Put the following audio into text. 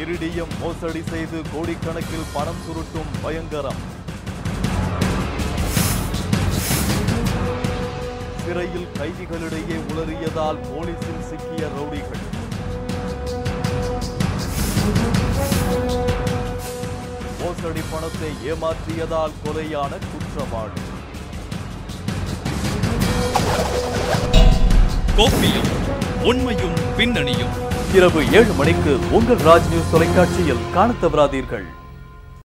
iridium மோசடி செய்து கோடிக்கணக்கில் பணம் சுருட்டும் பயங்கரம் சிறையில் கைதிகளிடையே உளறியதால் போலீசில் சிக்கிய ரவுடிகள் மோசடி பணத்தை ஏமாற்றியதால் கொலையான குற்றவாளி கோப்பியும் உண்மையும் பின்னணியும் இரவு ஏழு மணிக்கு உங்கள் ராஜ் நியூஸ் தொலைக்காட்சியில் காணத் தவறாதீர்கள்